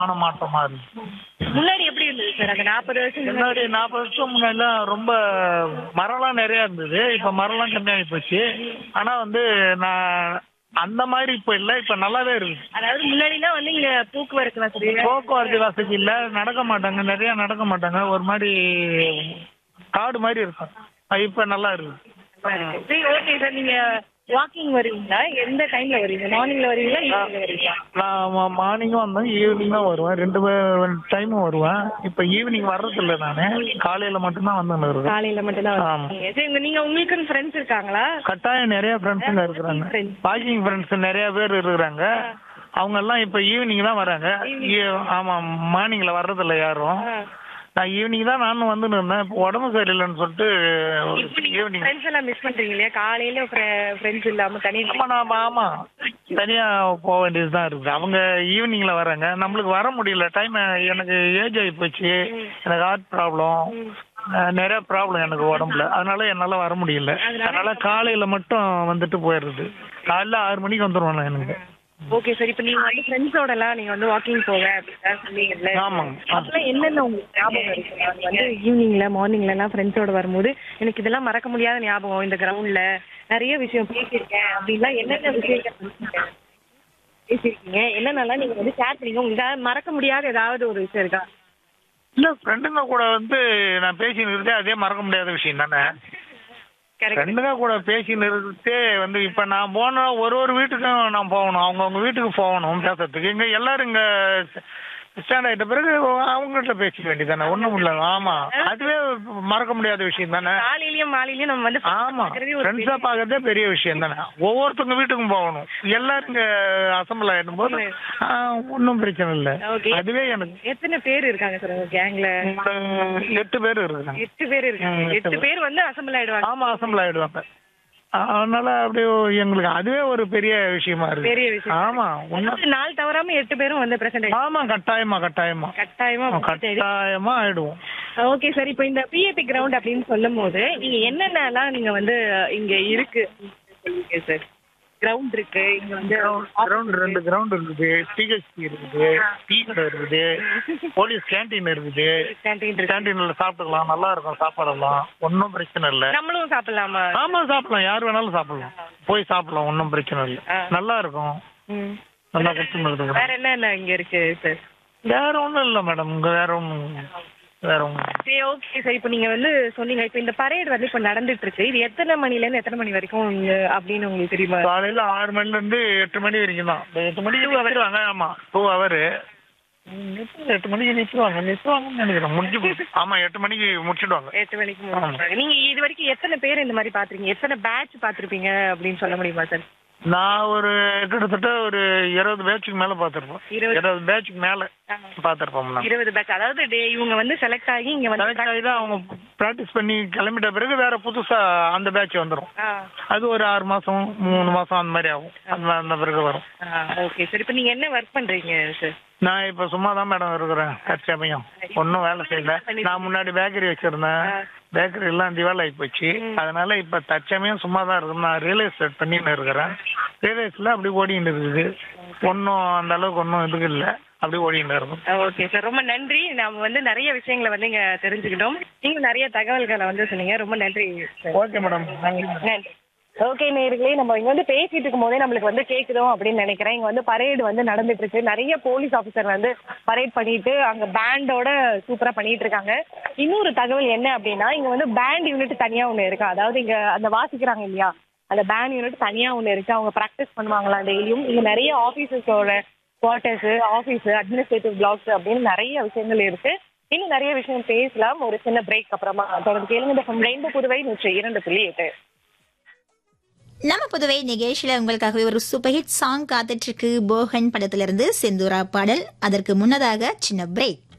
ஆன மாற்றமா இருக்கு முன்னாடி எப்படி இருந்தது சார் அந்த நாற்பது வருஷம் முன்னாடி முன்னாடி நாற்பது வருஷம் முன்னாடிலாம் ரொம்ப மரம்லாம் நிறைய இருந்தது இப்ப மரம்லாம் கம்மியாகி போச்சு ஆனா வந்து நான் அந்த மாதிரி இப்ப இல்ல இப்ப நல்லாவே இருக்கு அதாவது முன்னாடிலாம் வந்து இங்க போக்குவரத்து வசதி போக்குவரத்து வசதி இல்ல நடக்க மாட்டாங்க நிறைய நடக்க மாட்டாங்க ஒரு மாதிரி காடு மாதிரி இருக்கும் அது இப்ப நல்லா இருக்கு சரி ஓகே சார் நீங்க வாக்கிங் வருவீங்களா எந்த டைம்ல வருவீங்க மார்னிங்ல வருவீங்களா ஈவினிங்ல வருவீங்களா நான் மார்னிங்கும் வந்தேன் ஈவினிங் தான் வருவேன் ரெண்டு டைமும் வருவேன் இப்ப ஈவினிங் வர்றதில்ல நானு காலையில மட்டும்தான் வந்து இருக்கேன் காலையில மட்டும் தான் ஆமா. வருவீங்க சரி இங்க நீங்க உங்களுக்குன்னு ஃப்ரெண்ட்ஸ் இருக்காங்களா கட்டாயம் நிறைய ஃப்ரெண்ட்ஸுங்க இருக்கிறாங்க Friends. வாக்கிங் ஃப்ரெண்ட்ஸ் நிறைய பேர் இருக்கிறாங்க அவங்க எல்லாம் இப்ப ஈவினிங் தான் வராங்க ஈ- ஆமா மார்னிங்ல வர்றதில்ல யாரும் நான் ஈவினிங் தான் நானும் வந்து இருந்தேன் இப்போ உடம்பு சரியில்லைன்னு சொல்லிட்டு ஈவினிங் ஃப்ரெண்ட்ஸ் எல்லாம் மிஸ் பண்றீங்க இல்லையா காலையில ஃப்ரெண்ட்ஸ் இல்லாம தனி ஆமா நாம ஆமா தனியா போக வேண்டியது தான் இருக்குது அவங்க ஈவினிங்ல வராங்க நம்மளுக்கு வர முடியல டைம் எனக்கு ஏஜ் ஆகி போச்சு எனக்கு ஹார்ட் ப்ராப்ளம் நிறைய ப்ராப்ளம் எனக்கு உடம்புல அதனால என்னால வர முடியல அதனால காலையில மட்டும் வந்துட்டு போயிடுறது காலைல ஆறு மணிக்கு வந்துருவேன் நான் எனக்கு ஓகே சார் இப்போ நீங்க வந்து ஃப்ரெண்ட்ஸோட எல்லாம் நீங்க வந்து வாக்கிங் போக அப்படின்னு சொன்னீங்கல்ல ஆமாங்க அப்பெல்லாம் என்னென்ன உங்களுக்கு ஞாபகம் இருக்கு நாங்க வந்து ஈவினிங்ல மார்னிங்ல எல்லாம் ஃப்ரெண்ட்ஸோட வரும்போது எனக்கு இதெல்லாம் மறக்க முடியாத ஞாபகம் இந்த கிரவுண்ட்ல நிறைய விஷயம் பேசியிருக்கேன் அப்படின்லாம் என்னென்ன விஷயங்கள் பேசியிருக்கேன்? பேசியிருக்கீங்க என்னென்னலாம் நீங்க வந்து ஷேர் பண்ணீங்க உங்களுக்கு ஏதாவது மறக்க முடியாத ஏதாவது ஒரு விஷயம் இருக்கா இல்ல ஃப்ரெண்டுங்க கூட வந்து நான் பேசின்னு இருக்கே அதே மறக்க முடியாத விஷயம் தானே கரெக்ட் ஃப்ரெண்டுங்க கூட பேசின்னு இருக்கே வந்து இப்ப நான் போனா ஒரு ஒரு வீட்டுக்கும் நான் போகணும் அவங்கவுங்க வீட்டுக்கு போகணும் பேசுறதுக்கு இங்க எல்லாரும் இங்க ஸ்டாண்ட் ஆயிட்ட பிறகு அவங்ககிட்ட பேசிக்க வேண்டியதானே ஒண்ணும் இல்ல ஆமா அதுவே மறக்க முடியாத விஷயம் தானே காலையிலயும் மாலையிலயும் நம்ம வந்து ஆமா பார்க்கறதே ஒரு ஃப்ரெண்ட்ஸா பாக்குறதே பெரிய விஷயம் தானே ஒவ்வொருத்தவங்க வீட்டுக்கும் போகணும் எல்லாரும் இங்க அசம்பிள் ஆயிடும் போது ஒன்றும் பிரச்சனை இல்லை Okay. அதுவே எனக்கு எத்தனை பேர் இருக்காங்க சார் உங்க கேங்ல ஒரு எட்டு பேர் இருக்கிறாங்க எட்டு பேர் இருக்காங்க ம், எட்டு எட்டு பேர் வந்து அசம்பிள் ஆயிடுவாங்க ஆமா அசம்பிள் ஆயிடுவாங்க அதனால அப்படியே எங்களுக்கு அதுவே ஒரு பெரிய விஷயமா இருக்கு பெரிய விஷயம். ஆமா ஒண்ணும் அதாவது நாள் தவறாம எட்டு பேரும் வந்து பிரசன்ட் ஆமா கட்டாயமா கட்டாயமா கட்டாயமா கட்டாயமா ஆயிடுவோம் ஓகே சார் இப்போ இந்த பிஏபி கிரவுண்ட் அப்படின்னு சொல்லும் போது நீங்க என்னென்னலாம் நீங்க வந்து இங்க இருக்கு சொல்லுங்க சார் கிரவுண்ட் இருக்கு இங்க வந்து கிரவுண்ட் ரெண்டு கிரவுண்ட் இருக்குது பிஹெச்பி இருக்குது டீ கடை இருக்குது போலீஸ் கேண்டீன் இருக்குது கேண்டீன் இருக்கு கேண்டீன்ல சாப்பிட்டுக்கலாம் நல்லா இருக்கும் சாப்பாடெல்லாம் ஒன்றும் பிரச்சனை இல்லை நம்மளும் சாப்பிடலாமா ஆமா சாப்பிடலாம் யார் வேணாலும் சாப்பிடலாம் போய் சாப்பிடலாம் ஒன்றும் பிரச்சனை இல்லை ஆ. நல்லா இருக்கும் ம். நல்லா கொடுத்துன்னு இருக்குது வேற என்னென்ன இங்க இருக்கு சார் வேற ஒண்ணும் இல்ல மேடம் இங்க வேற ஒண்ணும் வேற ஒண்ணும் சரி ஓகே சார் இப்போ நீங்க வந்து சொன்னீங்க இப்போ இந்த பரேட் வந்து இப்போ நடந்துட்டு இருக்கு இது எத்தனை மணில இருந்து எத்தனை மணி வரைக்கும் இங்க அப்படின்னு உங்களுக்கு தெரியுமா காலையில ஆறு மணில இருந்து எட்டு மணி வரைக்கும் தான் இந்த எட்டு மணிக்கு நிறுத்துவாங்க ஆமா டூ ஹவர் எட்டு மணிக்கு நிறுத்துவாங்க நிறுத்துவாங்கன்னு நினைக்கிறேன் முடிஞ்சு போச்சு. ஆமா எட்டு மணிக்கு முடிச்சிடுவாங்க எட்டு மணிக்கு முடிஞ்சிருவாங்க. நீங்க இது வரைக்கும் எத்தனை பேர் இந்த மாதிரி பாத்திருக்கீங்க எத்தனை பேட்ச் பாத்திருப்பீங்க அப்படின்னு சொல்ல முடியுமா சார் நான் ஒரு கிட்டத்தட்ட ஒரு இருபது பேட்சுக்கு மேல பாத்திருப்போம் இருபது. இருபது பேட்சுக்கு மேல பாத்திருப்போம் நான் இருபது பேட்ச் அதாவது டே இவங்க வந்து செலக்ட் ஆகி இங்க வந்து கரெக்ட் ஆகி தான் அவங்க ப்ராக்டிஸ் பண்ணி கிளம்பிட்ட பிறகு வேற புதுசா அந்த பேட்ச் வந்துடும் ஆ அது ஒரு ஆறு மாசம் மூணு மாசம் அந்த மாதிரி ஆகும் அந்த அந்த பிறகு வரும் ஓகே சார் இப்போ நீங்க என்ன ஒர்க் பண்றீங்க சார் நான் இப்ப சும்மா தான் மேடம் இருக்கிறேன் தற்சமயம் ஒன்றும் வேலை செய்யல நான் முன்னாடி பேக்கரி வச்சிருந்தேன் பேக்கரி எல்லாம் திவால் ஆகி போச்சு அதனால இப்ப தற்சமயம் சும்மா தான் இருக்கேன் நான் ரியல் எஸ்டேட் பண்ணின்னு இருக்கிறேன் ரியல் எஸ்டேட்ல அப்படி ஓடிட்டு இருக்குது ஒன்றும் அந்த அளவுக்கு ஒன்றும் இதுக்கு இல்லை அப்படி ஓடிட்டு இருக்கும் ஓகே சார் ரொம்ப நன்றி நாம வந்து நிறைய விஷயங்களை வந்து இங்க தெரிஞ்சுக்கிட்டோம் நீங்க நிறைய தகவல்களை வந்து சொன்னீங்க ரொம்ப நன்றி சார் ஓகே மேடம் நன்றி நன்றி ஓகே நேர்களே நம்ம இங்க வந்து பேசிட்டு இருக்கும் போதே நம்மளுக்கு வந்து கேக்குதோ அப்படின்னு நினைக்கிறேன் இங்க வந்து பரேடு வந்து நடந்துட்டு இருக்கு நிறைய போலீஸ் ஆபீசர் வந்து பரேட் பண்ணிட்டு அங்க பேண்டோட சூப்பரா பண்ணிட்டு இருக்காங்க இன்னொரு தகவல் என்ன அப்படின்னா இங்க வந்து பேண்ட் யூனிட் தனியா ஒண்ணு இருக்கு அதாவது இங்க அந்த வாசிக்கிறாங்க இல்லையா அந்த பேண்ட் யூனிட் தனியா ஒண்ணு இருக்கு அவங்க ப்ராக்டிஸ் பண்ணுவாங்களாம் டெய்லியும் இங்க நிறைய ஆபீசஸோட குவார்ட்டர்ஸ் ஆஃபீஸ் அட்மினிஸ்ட்ரேட்டிவ் பிளாக்ஸ் அப்படின்னு நிறைய விஷயங்கள் இருக்கு இன்னும் நிறைய விஷயம் பேசலாம் ஒரு சின்ன பிரேக் அப்புறமா தொடர்ந்து கேளுங்க இந்த ரெண்டு புதுவை நூற்றி இரண்டு புள்ளி எட்டு நம்ம புதுவை நிகழ்ச்சியில உங்களுக்காகவே ஒரு சூப்பர் ஹிட் சாங் காத்துட்டு இருக்கு போகன் படத்திலிருந்து செந்தூரா பாடல் அதற்கு முன்னதாக சின்ன பிரேக்